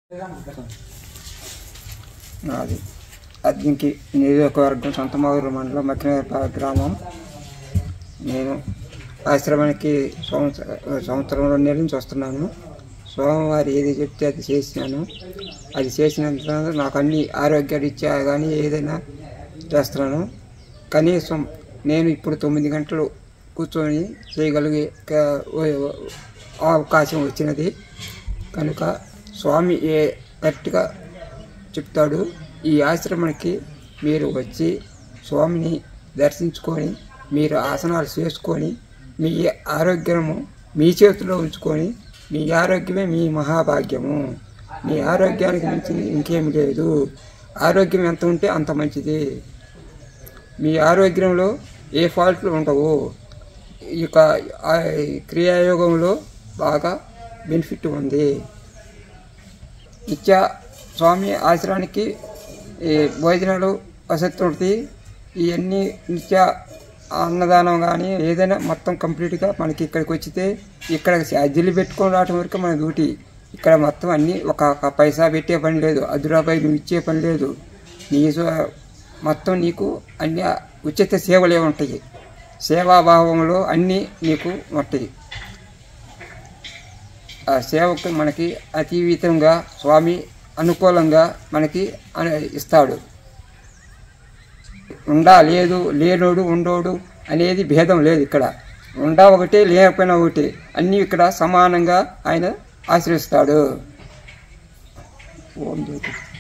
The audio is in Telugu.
నాది అద్దింకి నియోజకవర్గం సొంతమూరు మండలం మక్కినపల్లి గ్రామం నేను ఆశ్రమానికి సంవత్సర సంవత్సరం రెండు నెలల నుంచి వస్తున్నాను స్వామివారు ఏది చెప్తే అది చేసినాను అది చేసినంత నాకు అన్ని ఆరోగ్యాలు ఇచ్చా కానీ ఏదైనా చేస్తున్నాను కనీసం నేను ఇప్పుడు తొమ్మిది గంటలు కూర్చొని చేయగలిగే క- ఓ- అవకాశం వచ్చినది కనుక స్వామి ఏ గట్టిగా చెప్తాడు ఈ ఆశ్రమానికి మీరు వచ్చి స్వామిని దర్శించుకొని మీరు ఆసనాలు చేసుకొని మీ ఆరోగ్యము మీ చేతిలో ఉంచుకొని మీ ఆరోగ్యమే మీ మహాభాగ్యము మీ ఆరోగ్యానికి మించింది ఇంకేమి లేదు ఆరోగ్యం ఎంత ఉంటే అంత మంచిది మీ ఆరోగ్యంలో ఏ ఫాల్ట్లు ఉండవు ఇక ఆ క్రియాయోగంలో బాగా బెనిఫిట్ ఉంది నిత్య స్వామి ఆశ్రమానికి ఈ భోజనాలు వసతి ఉంటుంది ఇవన్నీ నిత్య అన్నదానం కానీ ఏదైనా మొత్తం కంప్లీట్గా మనకి ఇక్కడికి వచ్చితే ఇక్కడ అద్దెలు పెట్టుకొని రావటం వరకు మన డ్యూటీ ఇక్కడ మొత్తం అన్నీ ఒక ఒక పైసా పెట్టే పని లేదు అది రూపాయి నువ్వు ఇచ్చే పని లేదు నీ స్వ- మొత్తం నీకు అన్ని ఉచిత సేవలే ఉంటాయి సేవాభావంలో అన్నీ నీకు ఉంటాయి ఆ సేవకు మనకి అతీవితంగా స్వామి అనుకూలంగా మనకి అన- ఇస్తాడు ఉండా లేదు లేనోడు ఉండోడు అనేది భేదం లేదు ఇక్కడ ఉండా ఒకటే లేకపోయినా ఒకటి అన్నీ ఇక్కడ సమానంగా ఆయన ఆశ్రయిస్తాడు ఓం జ్యోతి